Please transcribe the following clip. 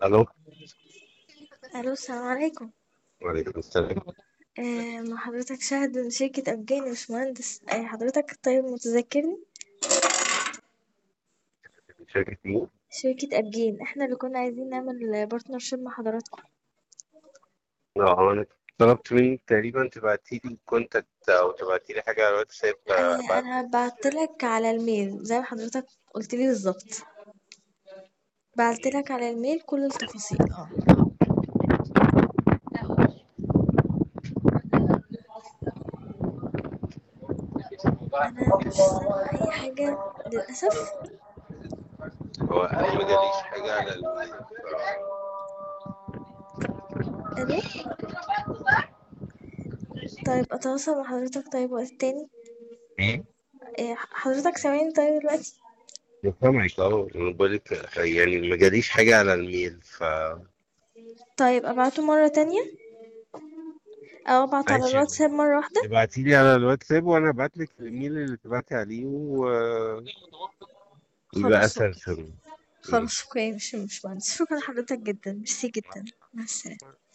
الو الو السلام عليكم وعليكم السلام آه مع حضرتك شاهد من شركة أبجين يا باشمهندس آه حضرتك طيب متذكرني شركة مين؟ شركة أبجين احنا اللي كنا عايزين نعمل بارتنرشيب مع حضراتكم اه انا طلبت منك تقريبا تبعتي لي كونتاكت او تبعتي لي حاجة على الواتساب آه ابعت أنا بعتلك على الميل زي ما حضرتك قلت لي بالظبط بعتلك على الميل كل التفاصيل اه أنا مش سامعة أي حاجة للأسف هو انا ما جاليش حاجة على ال ألو طيب أتواصل مع حضرتك طيب وقت تاني ايه؟ آه حضرتك سامعني طيب دلوقتي سامعك اه انا بقول لك يعني ما جاليش حاجة على الميل ف طيب أبعته مرة تانية أو أبعت على ماشي الواتساب مرة واحدة ابعتي لي على الواتساب وانا ابعت لك الايميل اللي تبعتي عليه ويبقى خلاص اسهل شوية خلاص ماشي اوكي مش مش مهندس شكرا لحضرتك جدا ميرسي جدا مع السلامة